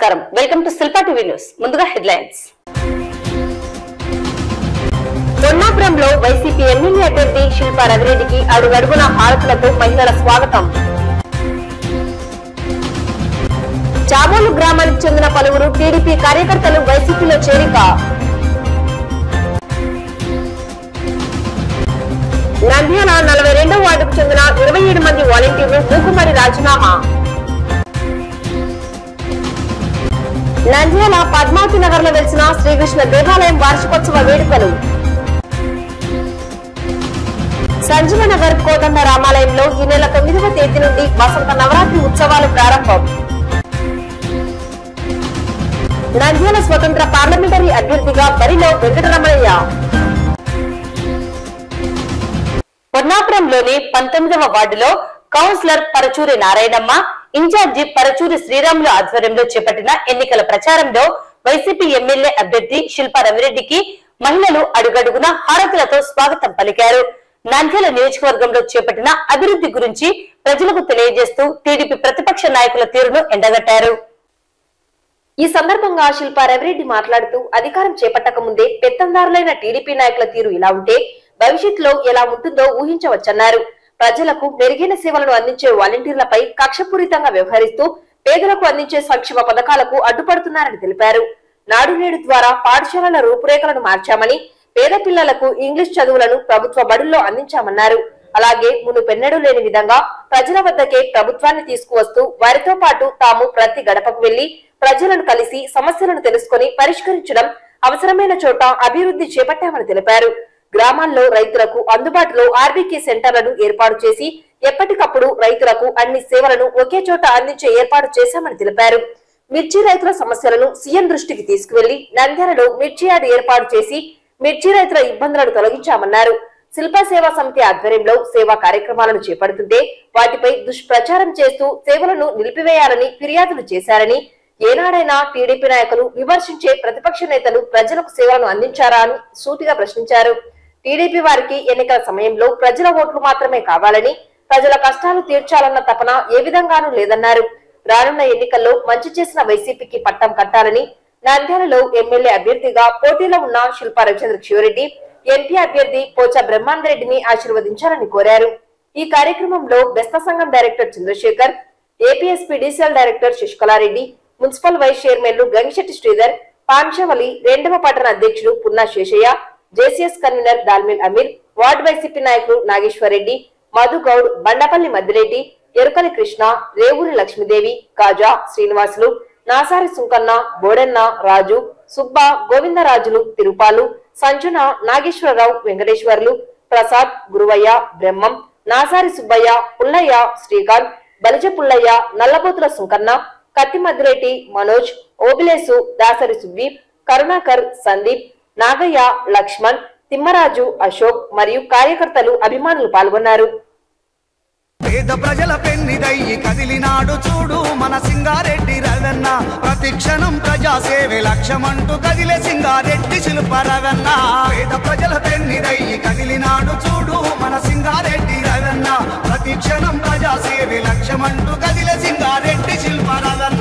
నమస్కారం welcome to Shilpa TV news ముందుగా headlines దొన్నాపురంలో వైసీపీ ఎమ్మెల్యే అభ్యర్థి శిల్పా రవిరెడ్డికి అడుగడుగున హారతులతో మహిళల స్వాగతం చామోలు గ్రామానికి చెందిన పలువురు టీడీపీ కార్యకర్తలు వైసీపీలో చేరిక నంద్యాల నలభై రెండవ వార్డుకు చెందిన ఇరవై ఏడు మంది వాలంటీర్లు మూకుమ్మడి రాజీనామా నంద్యాల పద్మావతి నగర్ లో వెలిసిన శ్రీకృష్ణ దేవాలయం వార్షికోత్సవ వేడుకలు సంజీవ నగర్ కోదండ రామాలయంలో ఈ నెల తొమ్మిదవ తేదీ నుండి వసంత నవరాత్రి ఉత్సవాలు ప్రారంభం నంద్యాల స్వతంత్ర పార్లమెంటరీ అభ్యర్థిగా బరిలో వెంకటరమణయ్య పొన్నాపురంలోని పంతొమ్మిదవ వార్డులో కౌన్సిలర్ పరచూరి నారాయణమ్మ ఇన్ఛార్జి పరచూరి శ్రీరాములు ఆధ్వర్యంలో చేపట్టిన ఎన్నికల ప్రచారంలో వైసీపీ ఎమ్మెల్యే అభ్యర్థి శిల్పా రవిరెడ్డికి మహిళలు అడుగడుగున హారతులతో స్వాగతం పలికారు నంద్యాల నియోజకవర్గంలో చేపట్టిన అభివృద్ధి గురించి ప్రజలకు తెలియజేస్తూ టీడీపీ ప్రతిపక్ష నాయకుల తీరును ఎండగట్టారు ఈ సందర్భంగా శిల్పా రవిరెడ్డి మాట్లాడుతూ అధికారం చేపట్టక ముందే పెత్తందారులైన టీడీపీ నాయకుల తీరు ఇలా ఉంటే భవిష్యత్తులో ఎలా ఉంటుందో ఊహించవచ్చన్నారు ప్రజలకు మెరుగైన సేవలను అందించే వాలంటీర్లపై కక్షపూరితంగా వ్యవహరిస్తూ పేదలకు అందించే సంక్షేమ పథకాలకు అడ్డుపడుతున్నారని తెలిపారు నాడు నేడు ద్వారా పాఠశాలల రూపురేఖలను మార్చామని పేద పిల్లలకు ఇంగ్లీష్ చదువులను ప్రభుత్వ బడుల్లో అందించామన్నారు అలాగే మునుపెన్నడూ లేని విధంగా ప్రజల వద్దకే ప్రభుత్వాన్ని తీసుకువస్తూ వారితో పాటు తాము ప్రతి గడపకు వెళ్లి ప్రజలను కలిసి సమస్యలను తెలుసుకొని పరిష్కరించడం అవసరమైన చోట అభివృద్ధి చేపట్టామని తెలిపారు గ్రామాల్లో రైతులకు అందుబాటులో ఆర్బీకే సెంటర్లను ఏర్పాటు చేసి ఎప్పటికప్పుడు రైతులకు అన్ని సేవలను ఒకే చోట అందించే ఏర్పాటు చేశామని తెలిపారు మిర్చి రైతుల సమస్యలను సీఎం దృష్టికి తీసుకువెళ్లి నంద్యాలలో మిర్చి యార్డ్ ఏర్పాటు చేసి మిర్చి రైతుల ఇబ్బందులను తొలగించామన్నారు శిల్ప సేవా సమితి ఆధ్వర్యంలో సేవా కార్యక్రమాలను చేపడుతుంటే వాటిపై దుష్ప్రచారం చేస్తూ సేవలను నిలిపివేయాలని ఫిర్యాదులు చేశారని ఏనాడైనా టీడీపీ నాయకులు విమర్శించే ప్రతిపక్ష నేతలు ప్రజలకు సేవలను అందించారా అని సూటిగా ప్రశ్నించారు టీడీపీ వారికి ఎన్నికల సమయంలో ప్రజల ఓట్లు మాత్రమే కావాలని ప్రజల కష్టాలు తీర్చాలన్న తపన ఏ విధంగానూ లేదన్నారు రానున్న ఎన్నికల్లో మంచి చేసిన వైసీపీకి పట్టం కట్టాలని నంద్యాలలో ఎమ్మెల్యే అభ్యర్థిగా పోటీలో ఉన్న శిల్పా రవిచంద్ర శివరెడ్డి ఎంపీ అభ్యర్థి పోచా బ్రహ్మాందరెడ్డిని ఆశీర్వదించాలని కోరారు ఈ కార్యక్రమంలో బెస్త సంఘం director Chandrasekhar APSP DCL director Sasikalareddy municipal vice చైర్మన్లు గంగిశెట్టి శ్రీధర్ పాంచవలి రెండవ పట్టణ అధ్యక్షుడు Punna Seshaiah JCS convener Dalmil Ameer ward YCP నాయకులు నాగేశ్వర్ రెడ్డి మధు గౌడ్ బండపల్లి మద్దిరెడ్డి ఎరుకలి కృష్ణ రేవూరి లక్ష్మీదేవి కాజా శ్రీనివాసులు నాసారి సుంకన్న బోడెన్న రాజు సుబ్బ గోవిందరాజులు తిరుపాలు సంజున నాగేశ్వరరావు వెంకటేశ్వర్లు ప్రసాద్ గురువయ్య బ్రహ్మం నాసారి సుబ్బయ్య పుల్లయ్య శ్రీకాంత్ బలిజ పుల్లయ్య నల్లబోతుల సుంకన్న కత్తి మద్దిరెడ్డి మనోజ్ ఓబిలేసు దాసరి సుబ్బి కరుణాకర్ సందీప్ నాగయ్య లక్ష్మణ్ తిమ్మరాజు అశోక్ మరియు కార్యకర్తలు అభిమానులు పాల్గొన్నారు పేద ప్రజల పెన్నిదయ్యి కదిలినాడు చూడు మన సింగారెడ్డి రవన్న ప్రతి క్షణం ప్రజాసేవే లక్ష్యమంటూ కదిలే సింగారెడ్డి శిల్ప రవన్న పేద ప్రజల పెన్నిదయ్యి కదిలినాడు చూడు మన సింగారెడ్డి రవన్న ప్రతి క్షణం ప్రజాసేవే లక్ష్యమంటూ కదిలే సింగారెడ్డి శిల్ప రవన్న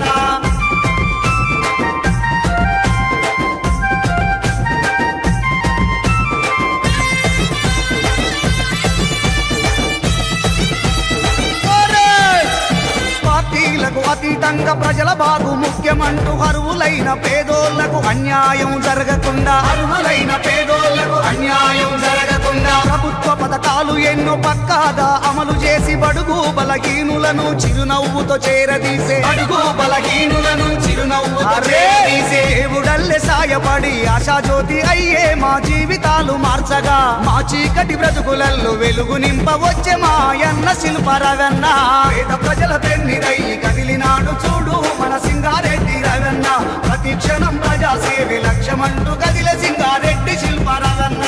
పార్టీలకు అతీతంగా ప్రజల బాగు ముఖ్యమంటూ అరువులైన పేదోళ్లకు అన్యాయం జరగకుండా అరువులైన పేదోళ్లకు అన్యాయం జరగకుండా ప్రభుత్వ పథకాలు ఎన్నో పక్కాగా అమలు చేసి బడుగు బలహీనులను చిరునవ్వుతో చేరదీసే బడుగు బలహీనులను చిరునవ్వుతో చేరదీసే దేవుడల్లే సాయపడి ఆశాజ్యోతి అయ్యే మా జీవితాలు మార్చగా మా చీకటి బ్రతుకులల్లో వెలుగు నింప వచ్చే మాయన్న శిల్పరవన్న పేద ప్రజల పెన్నిదయ్యి కదిలినాడు చూడు మన సింగారెడ్డి రవన్న ప్రతి క్షణం ప్రజాసేవి లక్ష్యమంటూ కదిలే సింగారెడ్డి శిల్పరవన్న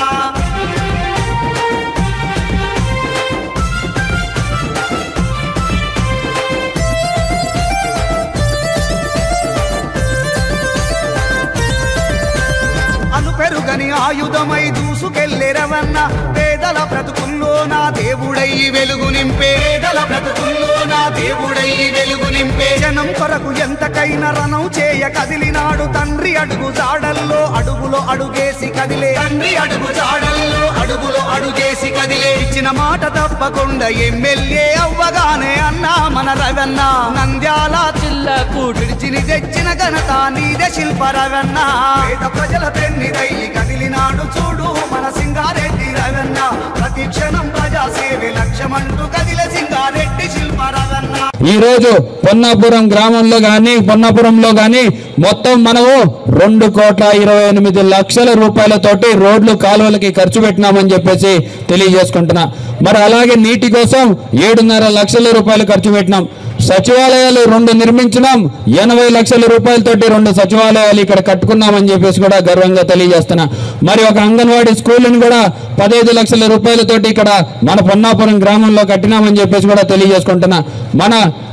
అను పెరుగ తరగని ఆయుధమై దూసుకెళ్ళే రవన్న పేదల బ్రతుకుల్లో నా దేవుడై వెలుగు నింపే పేదల బ్రతుకుల్లో నా దేవుడై వెలుగు నింపే జనం కొరకు ఎంతకైనా రణం చేయ కదిలినాడు తండ్రి అడుగు జాడల్లో అడుగులో అడుగేసి కదిలే తండ్రి అడుగు జాడల్లో అడుగులో అడుగేసి కదిలే ఇచ్చిన మాట తప్పకుండా ఎమ్మెల్యే అవ్వగానే అన్నా మన రవన్న నంద్యాల జిల్లాకు విడిచిని తెచ్చిన ఘనత నీదే శిల్ప రవన్న పేద ప్రజల పెన్నిదై కదిలినాడు చూడు మన సింగారెడ్డి రవన్న ప్రతి క్షణం ప్రజా సేవే లక్ష్యమంటూ కదిలే సింగారెడ్డి శిల్ప రవన్న ఈ రోజు పొన్నాపురం గ్రామంలో గాని పొన్నాపురంలో గాని మొత్తం మనము రెండు కోట్ల ఇరవై ఎనిమిది లక్షల రూపాయలతోటి రోడ్లు కాలువలకి ఖర్చు పెట్టినామని చెప్పేసి తెలియజేసుకుంటున్నా మరి అలాగే నీటి కోసం ఏడున్నర లక్షల రూపాయలు ఖర్చు పెట్టినాం సచివాలయాలు రెండు నిర్మించినాం ఎనభై లక్షల రూపాయలతోటి రెండు సచివాలయాలు ఇక్కడ కట్టుకున్నామని చెప్పేసి కూడా గర్వంగా తెలియజేస్తున్నా మరి ఒక అంగన్వాడీ స్కూల్ని కూడా పదహైదు లక్షల రూపాయలతోటి ఇక్కడ మన పొన్నాపురం గ్రామంలో కట్టినామని చెప్పేసి కూడా తెలియజేసుకుంటున్నా మన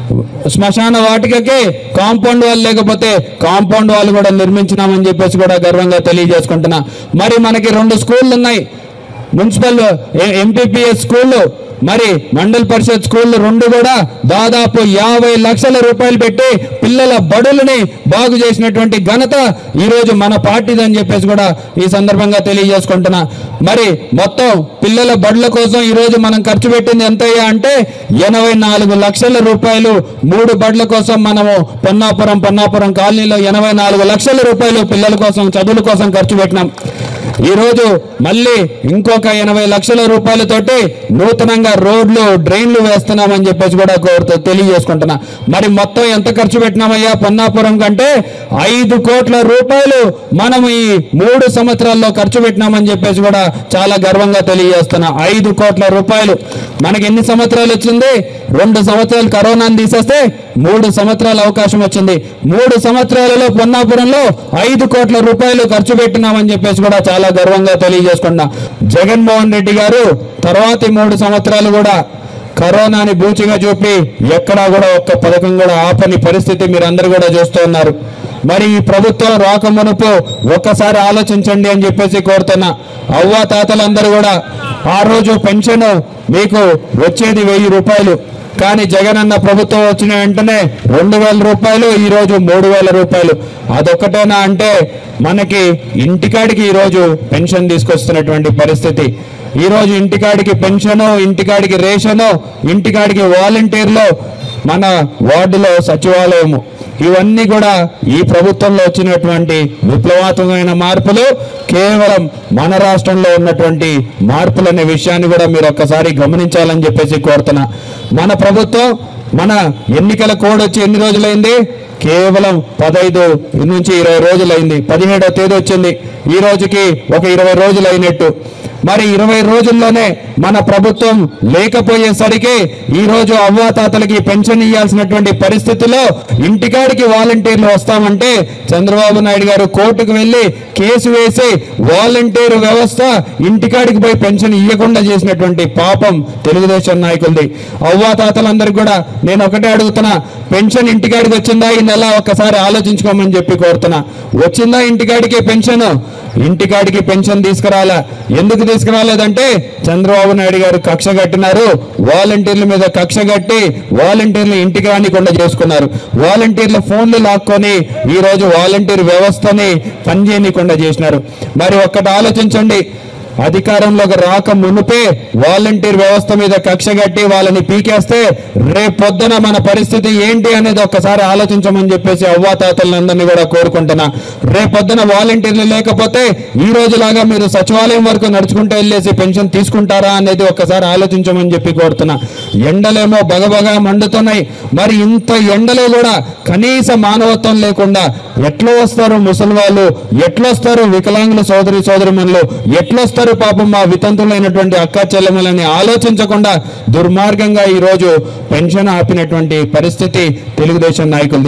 శ్మశాన వాటికకి కాంపౌండ్ వాళ్ళు లేకపోతే కాంపౌండ్ వాళ్ళు కూడా నిర్మించినామని చెప్పేసి కూడా గర్వంగా తెలియజేసుకుంటున్నా మరి మనకి రెండు స్కూళ్ళు ఉన్నాయి మున్సిపల్ ఎంపీపీఎస్ స్కూళ్ళు మరి మండల్ పరిషత్ స్కూళ్ళు రెండు కూడా దాదాపు యాభై లక్షల రూపాయలు పెట్టి పిల్లల బడులని బాగు చేసినటువంటి ఘనత ఈ రోజు మన పార్టీదని చెప్పేసి కూడా ఈ సందర్భంగా తెలియజేసుకుంటున్నా మరి మొత్తం పిల్లల బడుల కోసం ఈ రోజు మనం ఖర్చు పెట్టింది ఎంతయ్యా అంటే ఎనభై నాలుగు లక్షల రూపాయలు మూడు బడుల కోసం మనము పొన్నాపురం పొన్నాపురం కాలనీలో ఎనభై నాలుగు లక్షల రూపాయలు పిల్లల కోసం చదువుల కోసం ఖర్చు పెట్టినాం ఈ రోజు మళ్ళీ ఇంకొక ఎనభై లక్షల రూపాయలతోటి నూతనంగా రోడ్లు డ్రైన్లు వేస్తున్నామని చెప్పేసి కూడా కోరుతూ తెలియజేసుకుంటున్నా మరి మొత్తం ఎంత ఖర్చు పెట్టినామయ్యా పొన్నాపురం కంటే ఐదు కోట్ల రూపాయలు మనం ఈ మూడు సంవత్సరాల్లో ఖర్చు పెట్టినామని చెప్పేసి కూడా చాలా గర్వంగా తెలియజేస్తున్నా ఐదు కోట్ల రూపాయలు మనకి ఎన్ని సంవత్సరాలు వచ్చింది రెండు సంవత్సరాలు కరోనాను తీసేస్తే మూడు సంవత్సరాల అవకాశం వచ్చింది మూడు సంవత్సరాలలో పొన్నాపురంలో ఐదు కోట్ల రూపాయలు ఖర్చు పెట్టినామని చెప్పేసి కూడా చాలా గర్వంగా తెలియజేసుకున్నా జగన్మోహన్ రెడ్డి గారు తర్వాతి మూడు సంవత్సరాలు కూడా కరోనాని బూచిగా చూపి ఎక్కడా కూడా ఒక్క పథకం కూడా ఆపని పరిస్థితి మీరందరూ కూడా చూస్తూ ఉన్నారు మరి ఈ ప్రభుత్వం రాకమునుపు ఒక్కసారి ఆలోచించండి అని చెప్పేసి కోరుతున్నా అవ్వ తాతలందరూ కూడా ఆ రోజు పెన్షన్ మీకు వచ్చేది వెయ్యి రూపాయలు కానీ జగన్ అన్న ప్రభుత్వం వచ్చిన వెంటనే రెండు వేల రూపాయలు ఈ రోజు మూడు వేల రూపాయలు అదొక్కటేనా అంటే మనకి ఇంటికాడికి ఈ రోజు పెన్షన్ తీసుకొస్తున్నటువంటి పరిస్థితి ఈ రోజు ఇంటికాడికి పెన్షను ఇంటికాడికి రేషను ఇంటికాడికి వాలంటీర్లు మన వార్డులో సచివాలయము ఇవన్నీ కూడా ఈ ప్రభుత్వంలో వచ్చినటువంటి విప్లవాత్మకమైన మార్పులు కేవలం మన రాష్ట్రంలో ఉన్నటువంటి మార్పులు అనే విషయాన్ని కూడా మీరు ఒక్కసారి గమనించాలని చెప్పేసి కోరుతున్నా మన ప్రభుత్వం మన ఎన్నికల కోడ్ వచ్చి ఎన్ని రోజులైంది కేవలం పదహైదు నుంచి ఇరవై రోజులైంది పదిహేడవ తేదీ వచ్చింది ఈ రోజుకి ఒక ఇరవై రోజులు అయినట్టు మరి ఇరవై రోజుల్లోనే మన ప్రభుత్వం లేకపోయేసరికి ఈ రోజు అవ్వాతాతలకి పెన్షన్ ఇవ్వాల్సినటువంటి పరిస్థితిలో ఇంటికాడికి వాలంటీర్లు వస్తామంటే చంద్రబాబు నాయుడు గారు కోర్టుకు వెళ్ళి కేసు వేసి వాలంటీర్ వ్యవస్థ ఇంటికాడికి పోయి పెన్షన్ ఇవ్వకుండా చేసినటువంటి పాపం తెలుగుదేశం నాయకులది అవ్వాతాతలందరికీ కూడా నేను ఒకటే అడుగుతున్నా పెన్షన్ ఇంటికాడికి వచ్చిందా ఈ నెల ఒక్కసారి ఆలోచించుకోమని చెప్పి కోరుతున్నా వచ్చిందా ఇంటికాడికి పెన్షన్ ఇంటికాడికి పెన్షన్ తీసుకురాలా ఎందుకు తీసుకురాలేదంటే చంద్రబాబు నాయుడు గారు కక్ష కట్టినారు వాలంటీర్ల మీద కక్ష కట్టి వాలంటీర్లు ఇంటికి రానికుండా చేసుకున్నారు వాలంటీర్ల ఫోన్లు లాక్కొని ఈ రోజు వాలంటీర్ వ్యవస్థని పనిచేయనీయకుండా చేసినారు మరి ఒక్కటి ఆలోచించండి అధికారంలోకి రాక మునుపే వాలంటీర్ వ్యవస్థ మీద కక్ష కట్టి వాళ్ళని పీకేస్తే రేపొద్దున మన పరిస్థితి ఏంటి అనేది ఒక్కసారి ఆలోచించమని చెప్పేసి అవ్వాతాతలందరినీ కూడా కోరుకుంటున్నా రేపొద్దున వాలంటీర్లు లేకపోతే ఈ రోజులాగా మీరు సచివాలయం వరకు నడుచుకుంటూ వెళ్ళేసి పెన్షన్ తీసుకుంటారా అనేది ఒక్కసారి ఆలోచించమని చెప్పి కోరుతున్నా ఎండలేమో బగబగా మండుతున్నాయి మరి ఇంత ఎండలో కూడా కనీస మానవత్వం లేకుండా ఎట్లా వస్తారు ముసలి వాళ్ళు ఎట్లా వస్తారు వికలాంగుల సోదరి సోదరిమణులు ఎట్లా వస్తారు పాపం మా వితంతులైనటువంటి అక్క చెల్లెమ్మలని ఆలోచించకుండా దుర్మార్గంగా ఈ రోజు పెన్షన్ ఆపినటువంటి పరిస్థితి తెలుగుదేశం నాయకులది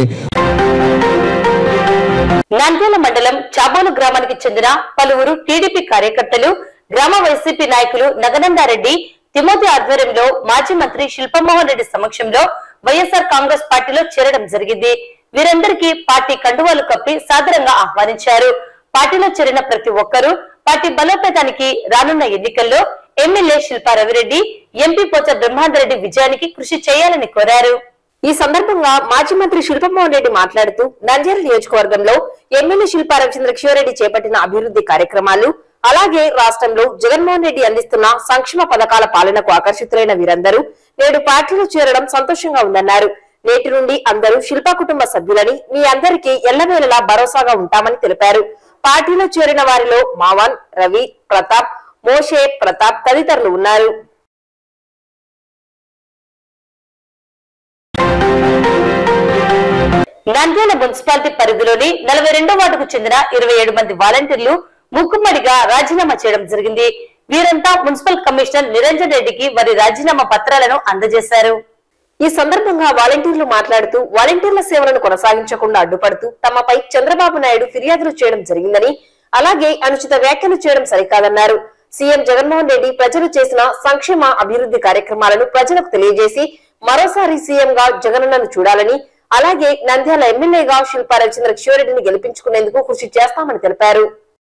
నంద్యాల మండలం చాబోలు గ్రామానికి చెందిన పలువురు టీడీపీ కార్యకర్తలు గ్రామ వైసీపీ నాయకులు నగనందారెడ్డి తిమోతి ఆధ్వర్యంలో మాజీ మంత్రి శిల్పమోహన్ రెడ్డి సమక్షంలో వైఎస్ఆర్ కాంగ్రెస్ పార్టీలో చేరడం జరిగింది వీరందరికీ పార్టీ కండువాలు కప్పి సాదరంగా ఆహ్వానించారు పార్టీలో చేరిన ప్రతి ఒక్కరూ పార్టీ బలోపేతానికి రానున్న ఎన్నికల్లో ఎమ్మెల్యే శిల్పా రవిరెడ్డి ఎంపీ పోచ బ్రహ్మాందరెడ్డి విజయానికి కృషి చేయాలని కోరారు ఈ సందర్భంగా మాజీ మంత్రి శిల్పమోహన్ రెడ్డి మాట్లాడుతూ నంద్యాల నియోజకవర్గంలో ఎమ్మెల్యే శిల్పా రవిచంద్ర కిషోరెడ్డి చేపట్టిన అభివృద్ధి కార్యక్రమాలు అలాగే రాష్ట్రంలో జగన్మోహన్ రెడ్డి అందిస్తున్న సంక్షేమ పథకాల పాలనకు ఆకర్షితులైన వీరందరూ నేడు పార్టీలో చేరడం సంతోషంగా ఉందన్నారు నేటి నుండి అందరూ శిల్పా కుటుంబ సభ్యులని మీ అందరికీ ఎల్లవేళలా భరోసాగా ఉంటామని తెలిపారు పార్టీలో చేరిన వారిలో మావన్ రవి ప్రతాప్ మోషే ప్రతాప్ తదితరులు ఉన్నారు నంద్యాల మున్సిపాలిటీ పరిధిలోని నలభై రెండో వార్డుకు చెందిన ఇరవై ఏడు మంది వాలంటీర్లు ముక్కుమ్మడిగా రాజీనామా చేయడం జరిగింది వీరంతా మున్సిపల్ కమిషనర్ నిరంజన్ రెడ్డికి వారి రాజీనామా పత్రాలను అందజేశారు ఈ సందర్భంగా వాలంటీర్లు మాట్లాడుతూ వాలంటీర్ల సేవలను కొనసాగించకుండా అడ్డుపడుతూ తమపై చంద్రబాబు నాయుడు ఫిర్యాదులు చేయడం జరిగిందని అలాగే అనుచిత వ్యాఖ్యలు చేయడం సరికాదన్నారు సీఎం జగన్మోహన్ రెడ్డి ప్రజలు చేసిన సంక్షేమ అభివృద్ధి కార్యక్రమాలను ప్రజలకు తెలియజేసి మరోసారి సీఎం గా జగనన్నను చూడాలని అలాగే నంద్యాల ఎమ్మెల్యేగా శిల్పా రవిచంద్ర కిషోరెడ్డిని గెలిపించుకునేందుకు కృషి చేస్తామని తెలిపారు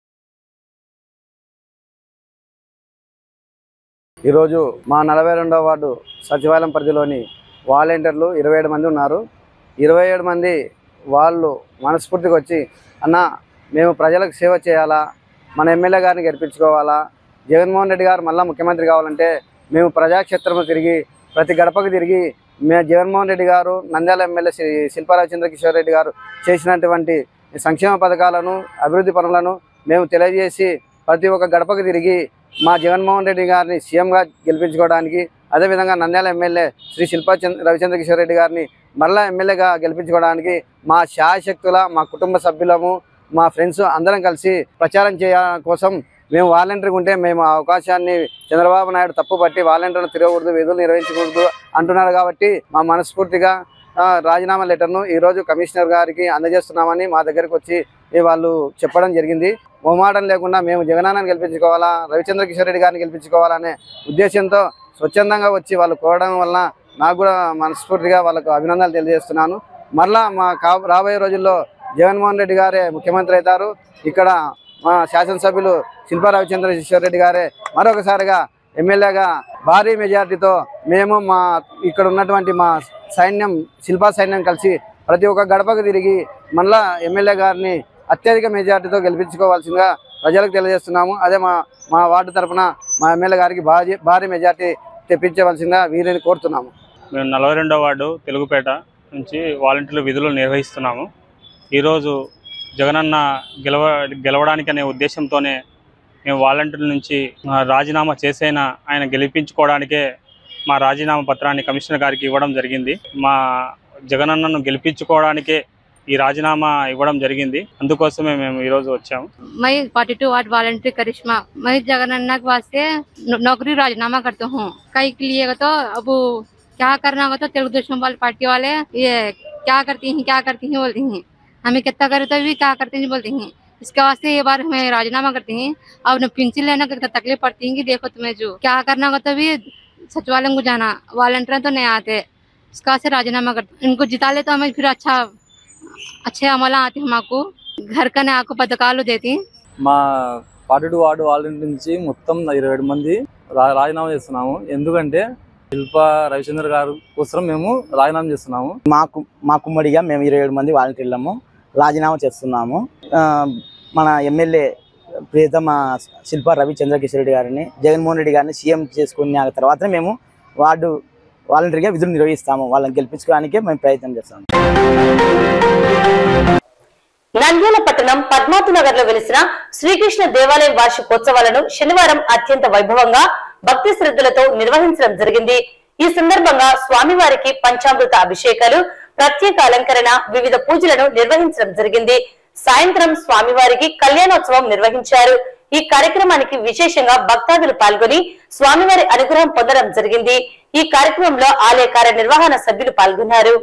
ఈరోజు మా నలభై రెండవ వార్డు సచివాలయం పరిధిలోని వాలంటీర్లు ఇరవై ఏడు మంది ఉన్నారు ఇరవై ఏడు మంది వాళ్ళు మనస్ఫూర్తిగా వచ్చి అన్న మేము ప్రజలకు సేవ చేయాలా మన ఎమ్మెల్యే గారిని గెలిపించుకోవాలా జగన్మోహన్ రెడ్డి గారు మళ్ళీ ముఖ్యమంత్రి కావాలంటే మేము ప్రజాక్షేత్రము తిరిగి ప్రతి గడపకు తిరిగి మే జగన్మోహన్ రెడ్డి గారు నంద్యాల ఎమ్మెల్యే శ్రీ శిల్పారావు చంద్రకిషోర్ రెడ్డి గారు చేసినటువంటి సంక్షేమ పథకాలను అభివృద్ధి పనులను మేము తెలియజేసి ప్రతి ఒక్క గడపకు తిరిగి మా జగన్మోహన్ రెడ్డి గారిని సీఎంగా గెలిపించుకోవడానికి అదేవిధంగా నంద్యాల ఎమ్మెల్యే శ్రీ శిల్పా చంద్ర రవిచంద్ర కిషోర్ రెడ్డి గారిని మరలా ఎమ్మెల్యేగా గెలిపించుకోవడానికి మా శాయశక్తుల మా కుటుంబ సభ్యులము మా ఫ్రెండ్స్ అందరం కలిసి ప్రచారం చేయడం కోసం మేము వాలంటీర్గా ఉంటే మేము ఆ అవకాశాన్ని చంద్రబాబు నాయుడు తప్పు పట్టి వాలంటీర్లు తిరగకూడదు విధులు నిర్వహించకూడదు అంటున్నారు కాబట్టి మా మనస్ఫూర్తిగా ఆ, రాజీనామా లెటర్ను ఈరోజు కమిషనర్ గారికి అందజేస్తున్నామని మా దగ్గరికి వచ్చి ఈ వాళ్ళు చెప్పడం జరిగింది మొహమాటం లేకుండా మేము జగనాన్నని గెలిపించుకోవాలా రవిచంద్ర కిషోర్ రెడ్డి గారిని గెలిపించుకోవాలనే ఉద్దేశంతో స్వచ్ఛందంగా వచ్చి వాళ్ళు కోరడం వలన నాకు కూడా మనస్ఫూర్తిగా వాళ్ళకు అభినందనలు తెలియజేస్తున్నాను మరలా మా కా రాబోయే రోజుల్లో జగన్మోహన్ రెడ్డి గారే ముఖ్యమంత్రి అవుతారు ఇక్కడ మా శాసనసభ్యులు శిల్పా రవిచంద్ర కిషోర్ రెడ్డి గారే మరొకసారిగా ఎమ్మెల్యేగా భారీ మెజార్టీతో మేము మా ఇక్కడ ఉన్నటువంటి మా సైన్యం శిల్పా సైన్యం కలిసి ప్రతి ఒక్క గడపకు తిరిగి మళ్ళా ఎమ్మెల్యే గారిని అత్యధిక మెజార్టీతో గెలిపించుకోవాల్సిందిగా ప్రజలకు తెలియజేస్తున్నాము అదే మా మా వార్డు తరపున మా ఎమ్మెల్యే గారికి భారీ భారీ మెజార్టీ తెప్పించవలసిందిగా వీరిని కోరుతున్నాము మేము నలభై రెండో వార్డు తెలుగుపేట నుంచి వాలంటీర్ల విధులు నిర్వహిస్తున్నాము ఈరోజు జగనన్న గెలవ గెలవడానికి అనే ఉద్దేశంతోనే మేము వాలంటీర్ల నుంచి ఆ, రాజీనామా చేసైనా ఆయన గెలిపించుకోవడానికే మా రాజీనామా పత్రాన్ని కమిషనర్ గారికి ఇవ్వడం జరిగింది మా జగనన్నను గెలిపించుకోవడానికే ఈ రాజీనామా ఇవ్వడం జరిగింది అందుకోసమే మేము ఈరోజు వచ్చాము मैं forty two ward voluntary Karishma मैं जगन्नाथ के वास्ते नौ- नौकरी राजीनामा करता हूँ कई के लिए तो अब वो क्या करना होगा तो तेलुगु देशम वाले पार्टी वाले ये क्या करती हैं क्या करती हैं बोलती हैं हमें कितना करे तो भी क्या करती हैं बोलती हैं इसके वास्ते ये बार हमें राजीनामा करती हैं अब न पेंशन लेना कितना तकलीफ पड़ती है कि देखो तुम्हें जो क्या करना होगा तो भी सचिवालय को जाना वॉलंटियर तो नहीं आते इसका वास्ते राजीनामा करते इनको जिता ले तो हमें फिर अच्छा अच्छे अमला आते हैं हमको घर का ने आपको पथकाలు देती हैं మా ఫార్టీ టూ వార్డు వాలంటీర్ నుంచి మొత్తం ఇరవై ఏడు మంది రా- రాజీనామా చేస్తున్నాము ఎందుకంటే శిల్ప రవిచంద్ర గారు కోసం మేము రాజీనామా చేస్తున్నాము మాకు మా కుమ్మడిగా మేము ఇరవై ఏడు మంది వాలంటీర్లము రాజీనామా చేస్తున్నాము ఆ, మన ఎమ్మెల్యే ప్రియతమ శిల్ప రవి చంద్రకిషోర్ రెడ్డి గారిని జగన్మోహన్ రెడ్డి గారిని సీఎం చేసుకున్న తర్వాత మేము వార్డు వాలంటీర్గా విధులు నిర్వహిస్తాము వాళ్ళని గెలిపించుకోవడానికే మేము ప్రయత్నం చేస్తాము నంద్యాల పట్టణం పద్మావతి నగర్ లో వెలిసిన శ్రీకృష్ణ దేవాలయం వార్షికోత్సవాలను శనివారం అత్యంత వైభవంగా భక్తి శ్రద్ధలతో నిర్వహించడం జరిగింది ఈ సందర్భంగా స్వామివారికి పంచామృత అభిషేకాలు ప్రత్యేక అలంకరణ వివిధ పూజలను నిర్వహించడం జరిగింది సాయంత్రం స్వామివారికి కళ్యాణోత్సవం నిర్వహించారు ఈ కార్యక్రమానికి విశేషంగా భక్తాదులు పాల్గొని స్వామివారి అనుగ్రహం పొందడం జరిగింది ఈ కార్యక్రమంలో ఆలయ కార్యనిర్వహణ సభ్యులు పాల్గొన్నారు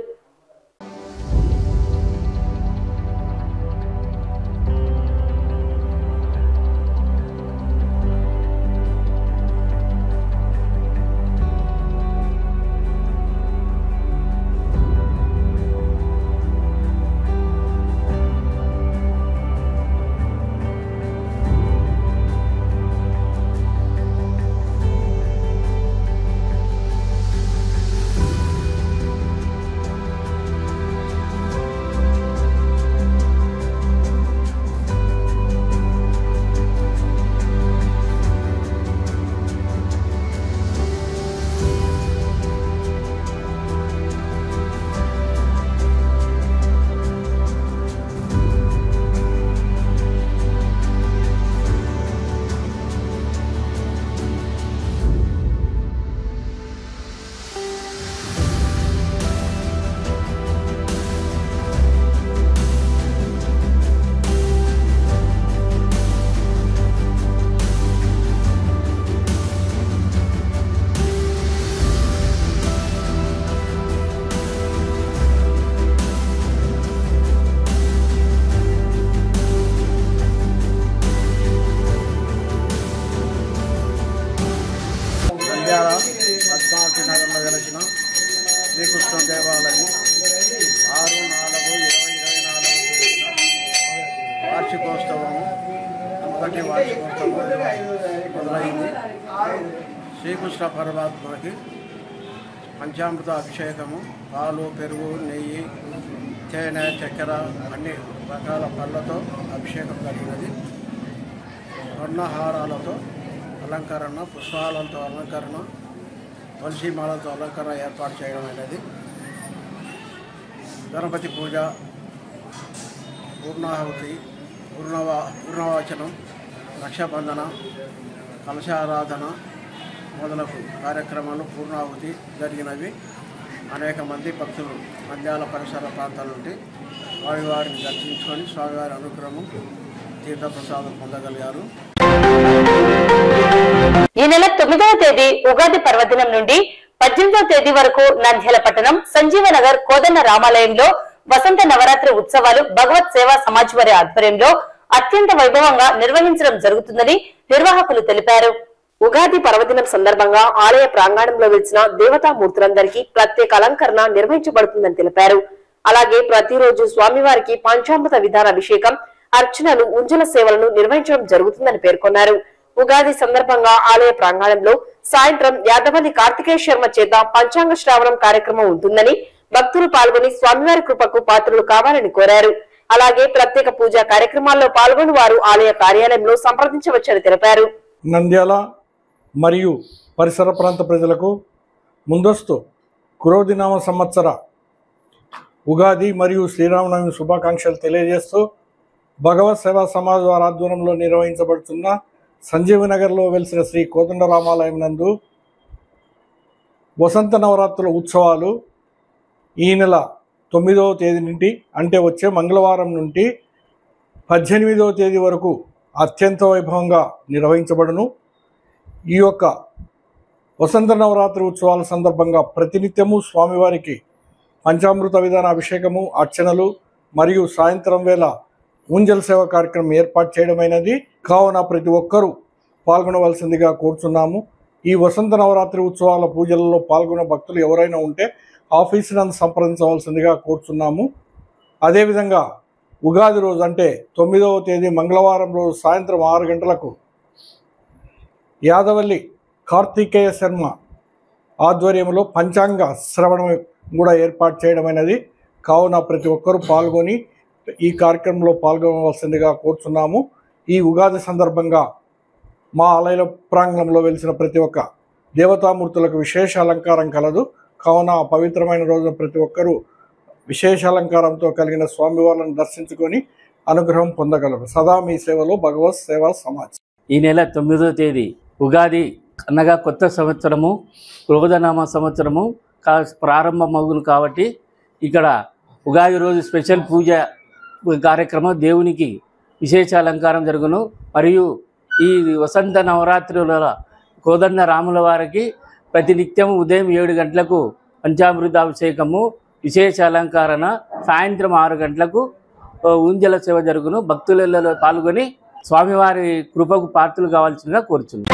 వార్షికోత్సవము మొదటి వార్షికోత్సవం మొదలైంది శ్రీకృష్ణ పరమాత్మకి పంచామృత అభిషేకము పాలు పెరుగు నెయ్యి తేనె చక్కెర అన్ని రకాల పళ్ళతో అభిషేకం జరిగినది వర్ణహారాలతో అలంకరణ పుష్పాలతో అలంకరణ తులసి మాలతో అలంకరణ ఏర్పాటు చేయడం అనేది గణపతి పూజ పూర్ణాహుతి పూర్ణవా పూర్ణవాచనం రక్షాబంధన కలశారాధన మొదలగు కార్యక్రమాలు పూర్ణాహుతి జరిగినవి అనేక మంది భక్తులు నంద్యాల పరిసర ప్రాంతాల నుండి స్వామివారిని దర్శించుకొని స్వామివారి అనుగ్రహం తీర్థప్రసాదం పొందగలిగారు ఈ నెల తొమ్మిదవ తేదీ ఉగాది పర్వదినం నుండి పద్దెనిమిదవ తేదీ వరకు నంద్యాల పట్టణం సంజీవనగర్ కోదన్న రామాలయంలో వసంత నవరాత్రి ఉత్సవాలు భగవత్ సేవా సమాజ్ వారి ఆధ్వర్యంలో అత్యంత వైభవంగా నిర్వహించడం జరుగుతుందని నిర్వాహకులు తెలిపారు ఉగాది పర్వదినం సందర్భంగా ఆలయ ప్రాంగణంలో వెలిసిన దేవతామూర్తులందరికీ ప్రత్యేక అలంకరణ నిర్వహించబడుతుందని తెలిపారు అలాగే ప్రతిరోజు స్వామివారికి పంచామృత విధాన అభిషేకం అర్చనలు ఉంజల సేవలను నిర్వహించడం జరుగుతుందని పేర్కొన్నారు ఉగాది సందర్భంగా ఆలయ ప్రాంగణంలో సాయంత్రం యాదవల్లి కార్తికేయ శర్మ చేత పంచాంగ శ్రావణం కార్యక్రమం ఉంటుందని భక్తులు పాల్గొని స్వామివారి కృపకు పాత్రలు కావాలని కోరారు అలాగే ప్రత్యేక పూజా కార్యక్రమాల్లో పాల్గొని వారు ఆలయ కార్యాలయంలో సంప్రదించవచ్చని తెలిపారు నంద్యాల మరియు పరిసర ప్రాంత ప్రజలకు ముందస్తు క్రోధినామ సంవత్సర ఉగాది మరియు శ్రీరామనవమి శుభాకాంక్షలు తెలియజేస్తూ భగవత్ సేవా సమాజ్ వారి ఆధ్వర్యంలో నిర్వహించబడుతున్న సంజీవనగర్లో వెలిసిన శ్రీ కోదండరామాలయం నందు వసంత నవరాత్రుల ఉత్సవాలు ఈ నెల తొమ్మిదవ తేదీ నుండి అంటే వచ్చే మంగళవారం నుండి పద్దెనిమిదవ తేదీ వరకు అత్యంత వైభవంగా నిర్వహించబడును ఈ యొక్క వసంత నవరాత్రి ఉత్సవాల సందర్భంగా ప్రతినిత్యము స్వామివారికి పంచామృత విధాన అభిషేకము అర్చనలు మరియు సాయంత్రం వేళ ఊంజల్ సేవ కార్యక్రమం ఏర్పాటు చేయడమైనది కావున ప్రతి ఒక్కరూ పాల్గొనవలసిందిగా కోరుచున్నాము ఈ వసంత నవరాత్రి ఉత్సవాల పూజలలో పాల్గొన్న భక్తులు ఎవరైనా ఉంటే ఆఫీస్ నందు సంప్రదించవలసిందిగా కోరుచున్నాము అదేవిధంగా ఉగాది రోజు అంటే తొమ్మిదవ తేదీ మంగళవారం రోజు సాయంత్రం ఆరు గంటలకు యాదవల్లి కార్తికేయ శర్మ ఆధ్వర్యంలో పంచాంగ శ్రవణం కూడా ఏర్పాటు చేయడమైనది కావున ప్రతి ఒక్కరూ పాల్గొని ఈ కార్యక్రమంలో పాల్గొనవలసిందిగా కోరుచున్నాము ఈ ఉగాది సందర్భంగా మా ఆలయ ప్రాంగణంలో వెలిసిన ప్రతి ఒక్క దేవతామూర్తులకు విశేష అలంకారం కలదు కావున ఆ పవిత్రమైన రోజున ప్రతి ఒక్కరూ విశేష అలంకారంతో కలిగిన స్వామివారిని దర్శించుకొని అనుగ్రహం పొందగలరు సదా మీ సేవలో భగవత్ సేవా సమాజ్ ఈ నెల తొమ్మిదో తేదీ ఉగాది అనగా కొత్త సంవత్సరము క్రోధనామ సంవత్సరము కా ప్రారంభమగును కాబట్టి ఇక్కడ ఉగాది రోజు స్పెషల్ పూజ కార్యక్రమం దేవునికి విశేష అలంకారం జరుగును మరియు ఈ వసంత నవరాత్రుల కోదండ రాముల వారికి ప్రతినిత్యం ఉదయం ఏడు గంటలకు పంచామృతాభిషేకము విశేష అలంకరణ సాయంత్రం ఆరు గంటలకు ఆ, ఊంజల సేవ జరుగును భక్తులలో పాల్గొని స్వామివారి కృపకు పాత్రలు కావాల్సిందిగా కోరుచున్నాను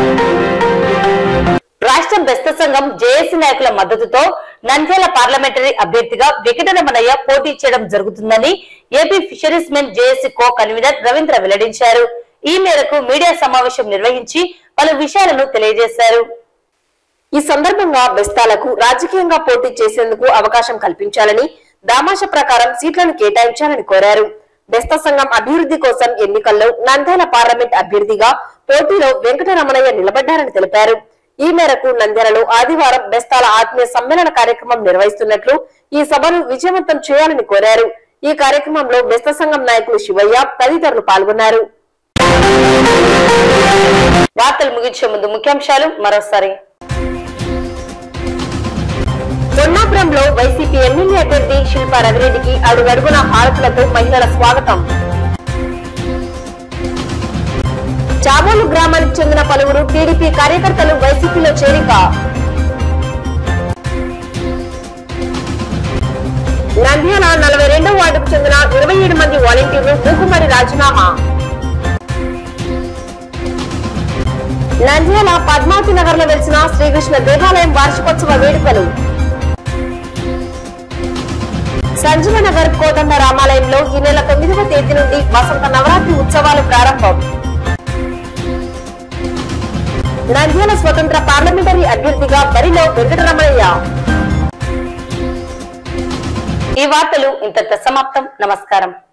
రాష్ట్ర బెస్త సంఘం జేఏసీ నాయకుల మద్దతుతో నంద్యాల పార్లమెంటరీ అభ్యర్థిగా వెంకటరమణయ్య పోటీ చేయడం జరుగుతుందని AP fisheries men JAC co convener Ravindra వెల్లడించారు ఈ మేరకు మీడియా సమావేశం నిర్వహించి పలు విషయాలను తెలియజేశారు ఈ సందర్భంగా బెస్తాలకు రాజకీయంగా పోటీ చేసేందుకు అవకాశం కల్పించాలని దామాష ప్రకారం సీట్లను కేటాయించాలని కోరారు బెస్త సంఘం అభివృద్ధి కోసం ఎన్నికల్లో నంద్యాల పార్లమెంట్ అభ్యర్థిగా పోటీలో వెంకటరమణయ్య నిలబడ్డారని తెలిపారు ఈ మేరకు నంద్యాలలో ఆదివారం బెస్తాల ఆత్మీయ సమ్మేళన కార్యక్రమం నిర్వహిస్తున్నట్లు ఈ సభను విజయవంతం చేయాలని కోరారు ఈ కార్యక్రమంలో బెస్త సంఘం నాయకులు శివయ్య తదితరులు పాల్గొన్నారు వార్తలు ముగించే ముందు ముఖ్యాంశాలు మరోసారి దొన్నాపురంలో వైసీపీ ఎమ్మెల్యే అభ్యర్థి శిల్పా రవిరెడ్డికి అడుగడుగున హారతులతో మహిళల స్వాగతం చాబోలు గ్రామానికి చెందిన పలువురు టీడీపీ కార్యకర్తలు వైసీపీలో చేరిక నంద్యాల నలభై రెండో వార్డుకు చెందిన ఇరవై ఏడు మంది వాలంటీర్లు మూకుమ్మడి రాజీనామా నంద్యాల పద్మావతి నగర్ లో వెలిసిన శ్రీకృష్ణ దేవాలయం వార్షికోత్సవ వేడుకలు సంజీవనగర్ కోదండ రామాలయంలో ఈ నెల తొమ్మిదవ తేదీ నుండి వసంత నవరాత్రి ఉత్సవాలు ప్రారంభం నంద్యాల స్వతంత్ర పార్లమెంటరీ అభ్యర్థిగా బరిలో వెంకటరమణయ్య ఈ వార్తలు ఇంతటితో సమాప్తం నమస్కారం